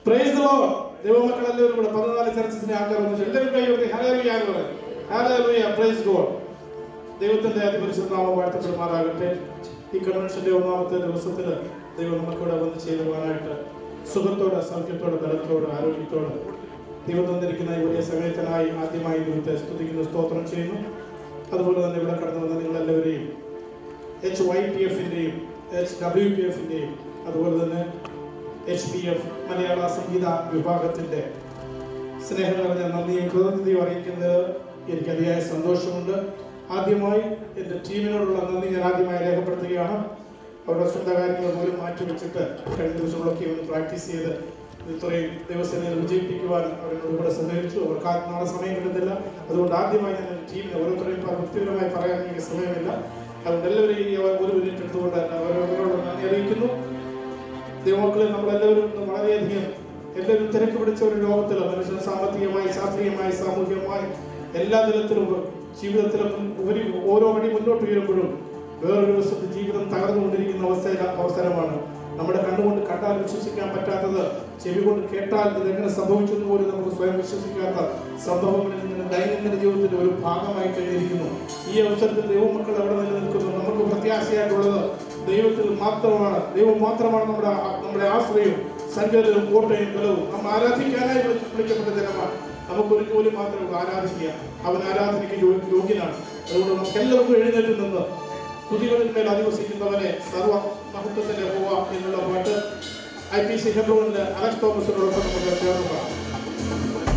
Praise the Lord ദൈവമക്കൾ എല്ലാവരും കൂടെ പതിനാല് ചർച്ചസിന്റെ ആൾക്കാർ വന്നിട്ട് എല്ലാവരും കൈ ഉയർത്തി ഹല്ലേലൂയ എന്ന് പറയും ഹല്ലേലൂയ പ്രൈസ് ഗോഡ് ദൈവത്തിന്റെ അതിപരിശുദ്ധ നാമം വാഴ്ത്തപ്പെടുമാറാകട്ടെ ഈ കൺവെൻഷന്റെ ഒന്നാമത്തെ ദിവസത്തിൽ ദൈവം നമുക്കിവിടെ വന്ന് ചേരുവാനായിട്ട് സുഖത്തോടെ സൗഖ്യത്തോടെ ബലത്തോടെ ആരോഗ്യത്തോടെ ദൈവം തന്നിരിക്കുന്ന ഈ വലിയ സമയത്തിനായി ആദ്യമായി ദൈവത്തെ സ്തുതിക്കുന്ന സ്തോത്രം ചെയ്യുന്നു അതുപോലെ തന്നെ ഇവിടെ കടന്നു വന്ന നിങ്ങളെല്ലാവരെയും എച്ച് വൈ പി എഫിൻ്റെയും എച്ച് ഡബ്ല്യു പി എഫിൻ്റെയും അതുപോലെ തന്നെ എച്ച് പി എഫ് മലയാള സംഗീത വിഭാഗത്തിൻ്റെ സ്നേഹം നിറഞ്ഞ നന്ദിയും കൃതജ്ഞതയും അറിയിക്കുന്നത് എനിക്ക് അതിയായ സന്തോഷമുണ്ട് ആദ്യമായി എൻ്റെ ടീമിനോടുള്ള നന്ദി ഞാൻ ആദ്യമായി രേഖപ്പെടുത്തുകയാണ് അവരുടെ സ്വന്തം കാര്യങ്ങൾ പോലും മാറ്റിവെച്ചിട്ട് കഴിഞ്ഞ ദിവസങ്ങളൊക്കെ ഒന്ന് പ്രാക്ടീസ് ചെയ്ത് ഇത്രയും ദിവസങ്ങളിൽ വിജയിപ്പിക്കുവാൻ അവരോട് കൂടെ സഹകരിച്ചു അവർക്ക് ആ നാളെ സമയം കിട്ടുന്നില്ല അതുകൊണ്ട് ആദ്യമായി ഞാൻ എൻ്റെ ടീമിനെ ഓരോരുത്തരെയും പ- വ്യക്തിപരമായി പറയാൻ എനിക്ക് സമയമില്ല അതുകൊണ്ട് എല്ലാവരെയും ഈ ഒരു മിനിറ്റ് എടുത്തുകൊണ്ട് അവരോട് നന്ദി അറിയിക്കുന്നു ദൈവമക്കളെ നമ്മളെല്ലാവരും ഇന്ന് വളരെയധികം എല്ലാവരും തിരക്ക് പിടിച്ച ഒരു ലോകത്തിൽ മനുഷ്യൻ സാമ്പത്തികമായി ശാസ്ത്രീയമായി സാമൂഹികമായി എല്ലാ തലത്തിലും ജീവിതത്തിലും ഒരു ഓരോ വഴി മുന്നോട്ട് ഉയരുമ്പോഴും വേറൊരു വശത്ത് ജീവിതം തകർന്നുകൊണ്ടിരിക്കുന്ന അവസ്ഥ അവസരമാണ് നമ്മുടെ കണ്ണുകൊണ്ട് കണ്ടാൽ വിശ്വസിക്കാൻ പറ്റാത്തത് ചെവി കൊണ്ട് കേട്ടാൽ ഇതെങ്ങനെ സംഭവിച്ചു എന്ന് പോലും നമുക്ക് സ്വയം വിശ്വസിക്കാത്ത സംഭവങ്ങളിൽ നിന്ന് ദൈനംദിന ജീവിതത്തിന്റെ ഒരു ഭാഗമായി കഴിഞ്ഞിരിക്കുന്നു ഈ അവസരത്തിൽ ദൈവമക്കൾ എവിടെ നിലനിൽക്കുന്നു നമുക്ക് പ്രത്യാശയായിട്ടുള്ളത് ദൈവത്തിൽ മാത്രമാണ് ദൈവം മാത്രമാണ് നമ്മുടെ നമ്മുടെ ആശ്രയവും സങ്കേതവും കോട്ടയും ബലവും നമ്മൾ ആരാധിക്കാനായി വിളി- വിളിക്കപ്പെട്ട ജനമാണ് നമുക്ക് ഒരു ജോലി മാത്രമേ ഉള്ളൂ ആരാധിക്കുക അവൻ ആരാധനയ്ക്ക് യോ- യോഗ്യനാണ് അതുകൊണ്ട് നമുക്ക് എല്ലാവർക്കും എഴുന്നേറ്റ് നിന്ന് സ്തുതികളിൽ മേൽ അധിവസിക്കുന്നവനെ സർവ മഹത്വത്തിന്റെ പോവ എന്നുള്ള പാട്ട് ഐ പി സി ഹെബ്രോണിലെ അലക്സ് തോമസിനോടൊപ്പം നമുക്ക് ചേർന്ന് പാടാം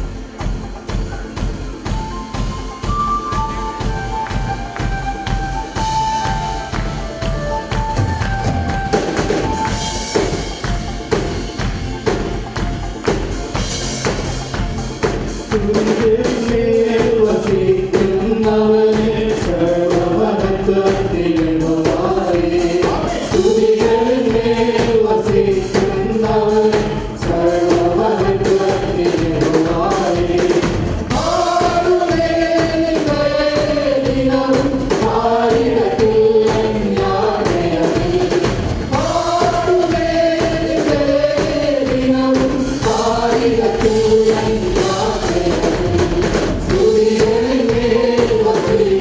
Thank you.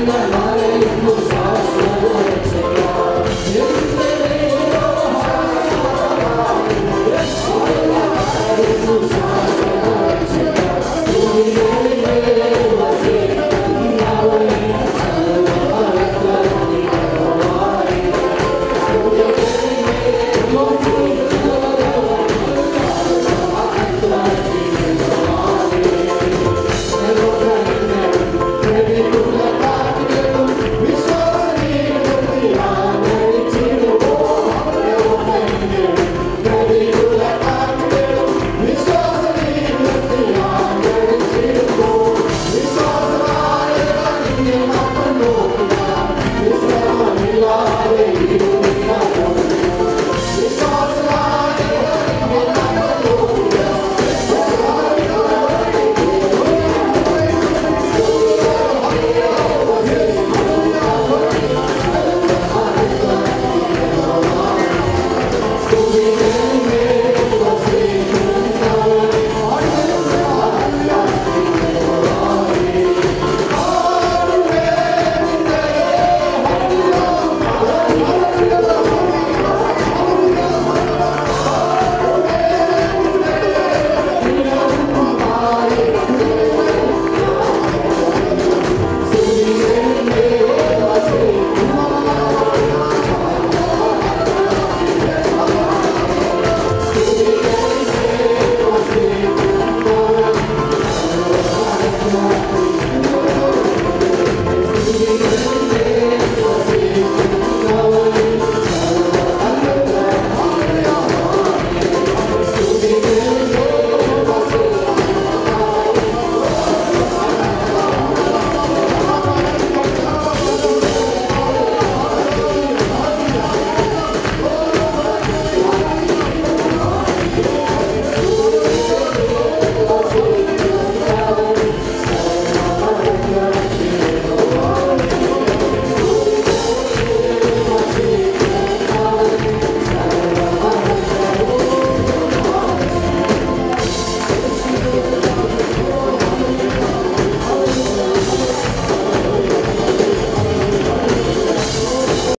the Lord.